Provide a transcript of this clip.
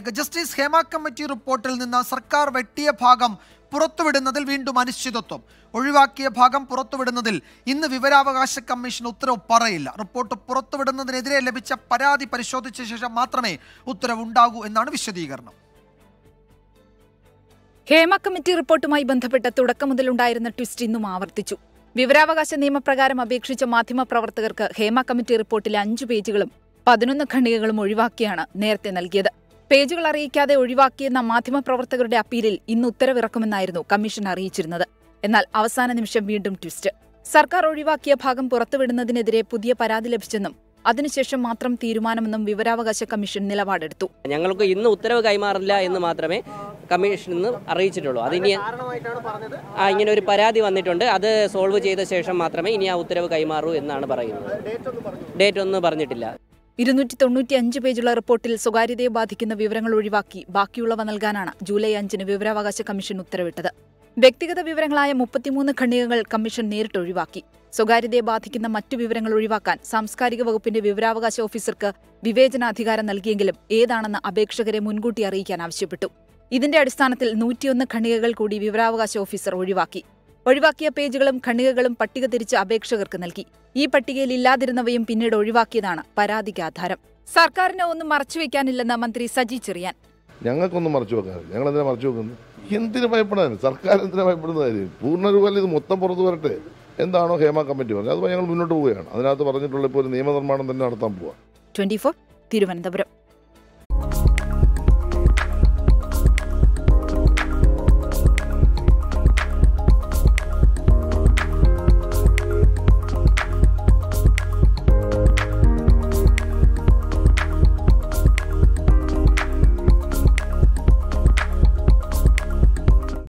വാർത്തയിലേക്ക് justice Hema committee റിപ്പോർട്ടിൽ നിന്ന് സർക്കാർ വെട്ടിയ ഭാഗം പുറത്തുവിടുന്നതിൽ വീണ്ടും അനിശ്ചിതത്വം ഒഴിവാക്കിയ ഭാഗം പുറത്തുവിടുന്നതിൽ ഇന്ന് വിവരാവകാശ കമ്മീഷൻ ഉത്തരവ് പറയില്ല റിപ്പോർട്ട് പുറത്തുവിടുന്നതിനെതിരെ ലഭിച്ച പരാതി പരിശോധിച്ച ശേഷം മാത്രമേ ഉത്തരവ് ഉണ്ടാകൂ എന്നാണ് വിശദീകരണം ഹേമ കമ്മിറ്റി റിപ്പോർട്ടുമായി ബന്ധപ്പെട്ട് തുടക്കം മുതലുണ്ടായിരുന്ന ട്വിസ്റ്റ് ഇന്നും ആവർത്തിച്ചു വിവരാവകാശ നിയമപ്രകാരം അപേക്ഷിച്ച മാധ്യമപ്രവർത്തകർക്ക് ഹേമ കമ്മിറ്റി റിപ്പോർട്ടിലെ അഞ്ചു പേജുകളും പതിനൊന്ന് ഖണ്ഡികകളും ഒഴിവാക്കിയാണ് നേരത്തെ നൽകിയത് പേജുകൾ അറിയിക്കാതെ ഒഴിവാക്കിയെന്ന മാധ്യമപ്രവർത്തകരുടെ അപ്പീലിൽ ഇന്ന് ഉത്തരവിറക്കുമെന്നായിരുന്നു കമ്മീഷൻ അറിയിച്ചിരുന്നത് എന്നാൽ അവസാന നിമിഷം വീണ്ടും ട്വിസ്റ്റ് സർക്കാർ ഒഴിവാക്കിയ ഭാഗം പുറത്തുവിടുന്നതിനെതിരെ പുതിയ പരാതി ലഭിച്ചെന്നും അതിനുശേഷം മാത്രം തീരുമാനമെന്നും വിവരാവകാശ കമ്മീഷൻ നിലപാടെടുത്തു ഞങ്ങൾക്ക് ഇന്ന് ഉത്തരവ് കൈമാറില്ല എന്ന് മാത്രമേ കമ്മീഷൻ ഇന്ന് അറിയിച്ചിട്ടുള്ളൂ അതിനി ആ ഇങ്ങനെ ഒരു പരാതി വന്നിട്ടുണ്ട് അത് സോൾവ് ചെയ്ത ശേഷം മാത്രമേ ഇനി ആ ഉത്തരവ് കൈമാറൂ എന്നാണ് പറയുന്നത് ഡേറ്റ് ഒന്നും പറഞ്ഞിട്ടില്ല ഇരുന്നൂറ്റി തൊണ്ണൂറ്റി അഞ്ച് പേജുള്ള റിപ്പോർട്ടിൽ സ്വകാര്യതയെ ബാധിക്കുന്ന വിവരങ്ങൾ ഒഴിവാക്കി ബാക്കിയുള്ളവ നൽകാനാണ് ജൂലൈ അഞ്ചിന് വിവരാവകാശ കമ്മീഷൻ ഉത്തരവിട്ടത് വ്യക്തിഗത വിവരങ്ങളായ മുപ്പത്തിമൂന്ന് ഖണ്ഡികകൾ കമ്മീഷൻ നേരിട്ട് ഒഴിവാക്കി സ്വകാര്യതയെ ബാധിക്കുന്ന മറ്റു വിവരങ്ങൾ ഒഴിവാക്കാൻ സാംസ്കാരിക വകുപ്പിന്റെ വിവരാവകാശ ഓഫീസർക്ക് വിവേചനാധികാരം നൽകിയെങ്കിലും ഏതാണെന്ന് അപേക്ഷകരെ മുൻകൂട്ടി അറിയിക്കാൻ ആവശ്യപ്പെട്ടു ഇതിന്റെ അടിസ്ഥാനത്തിൽ നൂറ്റിയൊന്ന് ഖണ്ഡികകൾ കൂടി വിവരാവകാശ ഓഫീസർ ഒഴിവാക്കി ഒഴിവാക്കിയ പേജുകളും ഖണ്ഡികകളും പട്ടിക തിരിച്ച് അപേക്ഷകർക്ക് നൽകി ഈ പട്ടികയിൽ ഇല്ലാതിരുന്നവയും പിന്നീട് ഒഴിവാക്കിയതാണ് പരാതിക്ക് ആധാരം സർക്കാരിന് ഒന്നും മറച്ചുവെക്കാനില്ലെന്ന് മന്ത്രി സജി ചെറിയാൻ ഞങ്ങൾക്കൊന്നും മറച്ചു വെക്കാറില്ല ഞങ്ങൾ എന്തിനാ മറച്ചു വെക്കുന്നത് എന്തിനു ഭയപ്പെടാൻ സർക്കാർ എന്തിനാ ഭയപ്പെടുന്ന കാര്യം പൂർണ്ണരൂപത്തിൽ ഇത് മൊത്തം പുറത്തു വരട്ടെ എന്താണോ ഹേമ കമ്മിറ്റി പറഞ്ഞത് അതുപോലെ ഞങ്ങൾ മുന്നോട്ട് പോവുകയാണ് അതിനകത്ത് പറഞ്ഞിട്ടുള്ള ഇപ്പോൾ ഒരു നിയമനിർമ്മാണം തന്നെ നടത്താൻ പോവുക ട്വന്റി തിരുവനന്തപുരം